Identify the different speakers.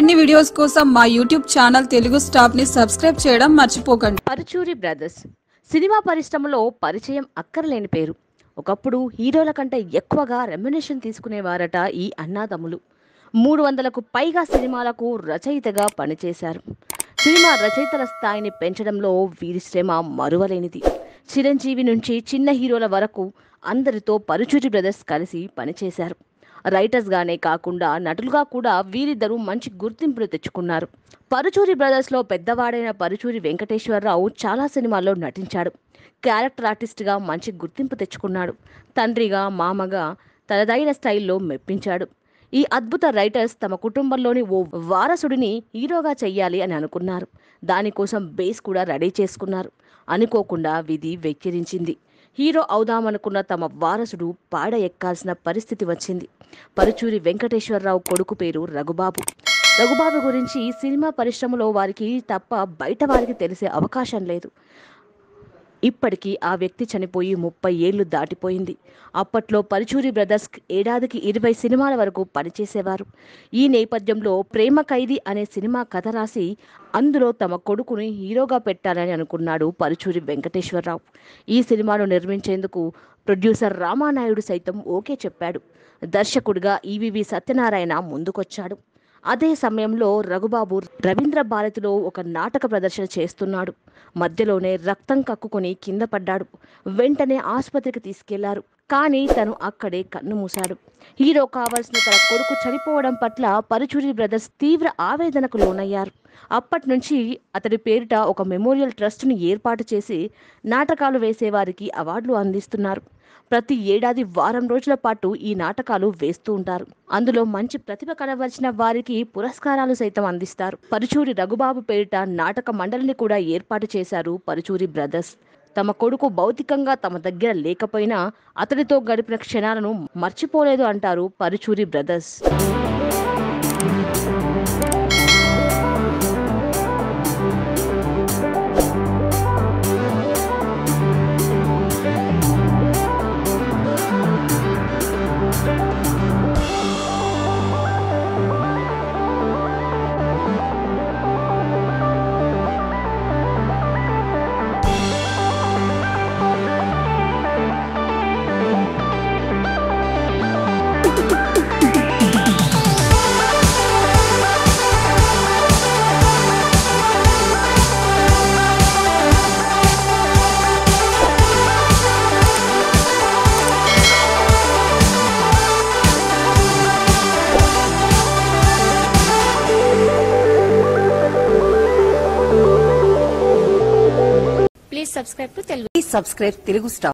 Speaker 1: మరిన్ని వీడియోస్ కోసం మా యూట్యూబ్ ఛానల్ తెలుగు స్టాప్ ని సబ్స్క్రైబ్ చేయడం మర్చిపోకండి
Speaker 2: పరుచూరి బ్రదర్స్ సినిమా పరిశ్రమలో పరిచయం అక్కర్లేని పేరు ఒకప్పుడు హీరోల కంటే ఎక్కువగా రెమ్యునేషన్ తీసుకునేవారట ఈ అన్నాదమ్ములు మూడు వందలకు పైగా సినిమాలకు రచయితగా పనిచేశారు సినిమా రచయితల స్థాయిని పెంచడంలో వీరి శ్రమ మరువలేనిది చిరంజీవి నుంచి చిన్న హీరోల వరకు అందరితో పరుచూరి బ్రదర్స్ కలిసి పనిచేశారు రైటర్స్గానే కాకుండా నటులుగా కూడా వీరిద్దరూ మంచి గుర్తింపును తెచ్చుకున్నారు పరుచూరి బ్రదర్స్లో పెద్దవాడైన పరుచూరి వెంకటేశ్వరరావు చాలా సినిమాల్లో నటించాడు క్యారెక్టర్ ఆర్టిస్ట్గా మంచి గుర్తింపు తెచ్చుకున్నాడు తండ్రిగా మామగా తనదైన స్టైల్లో మెప్పించాడు ఈ అద్భుత రైటర్స్ తమ కుటుంబంలోని ఓ వారసుడిని హీరోగా చెయ్యాలి అని అనుకున్నారు దానికోసం బేస్ కూడా రెడీ చేసుకున్నారు అనుకోకుండా విధి వెక్కిరించింది హీరో అవుదామనుకున్న తమ వారసుడు పాడ ఎక్కాల్సిన పరిస్థితి వచ్చింది పరుచూరి వెంకటేశ్వరరావు కొడుకు పేరు రఘుబాబు రఘుబాబు గురించి సినిమా పరిశ్రమలో వారికి తప్ప బయట వారికి తెలిసే అవకాశం లేదు ఇప్పటికీ ఆ వ్యక్తి చనిపోయి ముప్పై ఏళ్లు దాటిపోయింది అప్పట్లో పరుచూరి బ్రదర్స్ ఏడాదికి ఇరవై సినిమాల వరకు పనిచేసేవారు ఈ నేపథ్యంలో ప్రేమ ఖైదీ అనే సినిమా కథ రాసి అందులో తమ కొడుకుని హీరోగా పెట్టాలని అనుకున్నాడు పరుచూరి వెంకటేశ్వరరావు ఈ సినిమాను నిర్మించేందుకు ప్రొడ్యూసర్ రామానాయుడు సైతం ఓకే చెప్పాడు దర్శకుడిగా ఈవివి సత్యనారాయణ ముందుకొచ్చాడు అదే సమయంలో రఘుబాబు రవీంద్ర భారతిలో ఒక నాటక ప్రదర్శన చేస్తున్నాడు మధ్యలోనే రక్తం కక్కుకొని కింద పడ్డాడు వెంటనే ఆసుపత్రికి తీసుకెళ్లారు కానీ తను అక్కడే కన్ను మూశాడు హీరో కావాల్సిన తన కొడుకు చనిపోవడం పట్ల పరుచూరి బ్రదర్స్ తీవ్ర ఆవేదనకు లోనయ్యారు అప్పటి నుంచి అతడి పేరిట ఒక మెమోరియల్ ట్రస్ట్ను ఏర్పాటు చేసి నాటకాలు వేసేవారికి అవార్డులు అందిస్తున్నారు ప్రతి ఏడాది వారం రోజుల పాటు ఈ నాటకాలు వేస్తూ ఉంటారు అందులో మంచి ప్రతిభ కనబరిచిన వారికి పురస్కారాలు సైతం అందిస్తారు పరుచూరి రఘుబాబు పేరిట నాటక మండలిని కూడా ఏర్పాటు చేశారు పరుచూరి బ్రదర్స్ తమ కొడుకు భౌతికంగా తమ దగ్గర లేకపోయినా అతడితో గడిపిన క్షణాలను మర్చిపోలేదు అంటారు Paruchuri brothers
Speaker 3: Please subscribe to Telugu.
Speaker 4: Please subscribe Telugu Star.